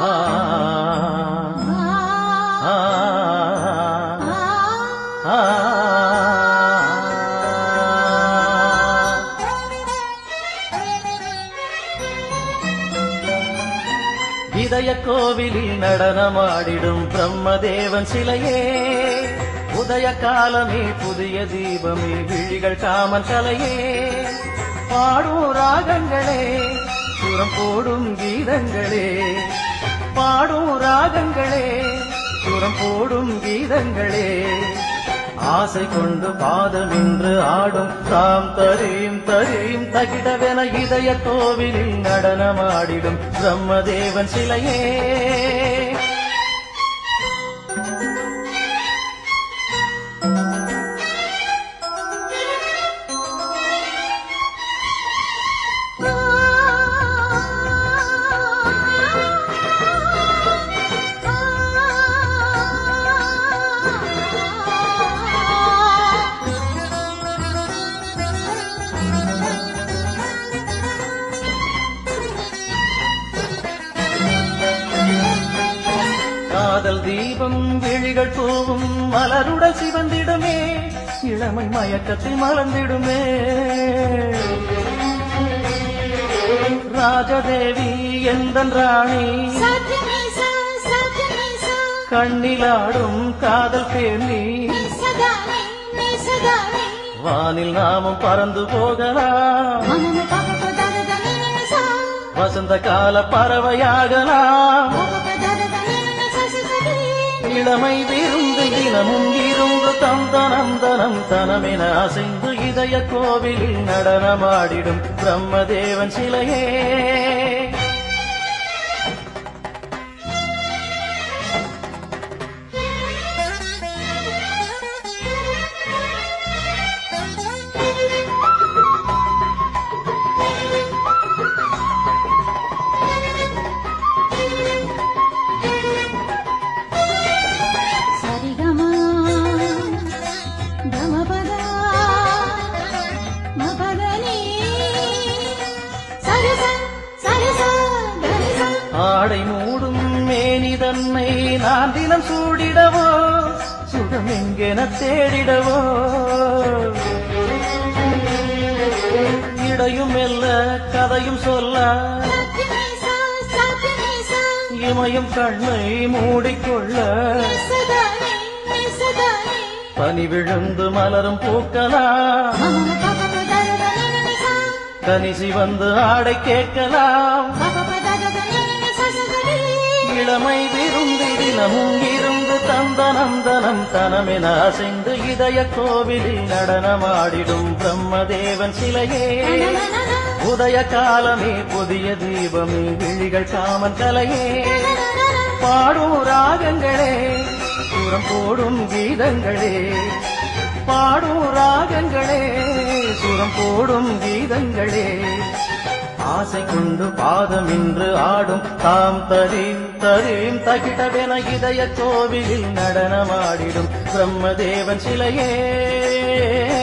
ஆ, ஆ, ஆ. இதய கோவிலில் நடனமாடிடும் பிரம்மதேவன் சிலையே உதய காலமே புதிய தீபமே விழிகள் காமன் கலையே பாடும் ராகங்களே சுரம் போடும் கீதங்களே பாடும் ராகங்களே சுரம் போடும் கீதங்களே ஆசை கொண்டு பாதம் என்று ஆடும் தாம் தரீம் தரீம் தகிடவென இதய கோவிலில் நடனமாடிடும் பிரம்மதேவன் சிலையே காதல் தீபம் விழிகள் பூவும் மலருடன் சிவந்திடுமே இளமை மயக்கத்தில் மலர்ந்திடுமே ராஜதேவி எந்தன் ராணி கண்ணிலாடும் காதல் பேர்நீ வானில் நாமும் பறந்து போகலாம் வசந்த கால பறவையாகலாம் இளமை விருந்து தினமும் இருந்து தம் தனம் தனம் தனமென அசைந்து இதய கோவிலில் நடனமாடிடும் பிரம்மதேவன் சிலையே சரிகமா கமபதா மபதனி சரச சரச கரிச ஆடை மூடும் மேனி தன்னை நான் தினம் சூடிடவோ சுகம் எங்கென தேடிடவோ இடையும் மெல்ல கதையும் சொல்ல சத்தினிசா சத்தினிசா இமயம் கண்ணை மூடிக்கொள்ள சதானி சதானி பனி விழுந்து மலரும் பூக்கலாம் மம பபபதரதனி சா கனிசி வந்து ஆடை கேட்கலாம் பபபதரதனி சசகரி இளமை விருந்து தினமும் இருந்து தந்தனம் தனம் தனமென அசைந்து இதய கோவிலில் நடனமாடிடும் பிரம்மதேவன் சிலையே உதய காலமே புதிய தீபமே விழிகள் காமன் கலையே பாடும் ராகங்களே சுரம் போடும் கீதங்களே பாடும் ராகங்களே சுரம் போடும் கீதங்களே ஆசை கொண்டு பாதம் இன்று ஆடும் தாம் தரீம் தரீம் தகிடவென இதய கோவிலில் நடனமாடிடும் பிரம்மதேவன் சிலையே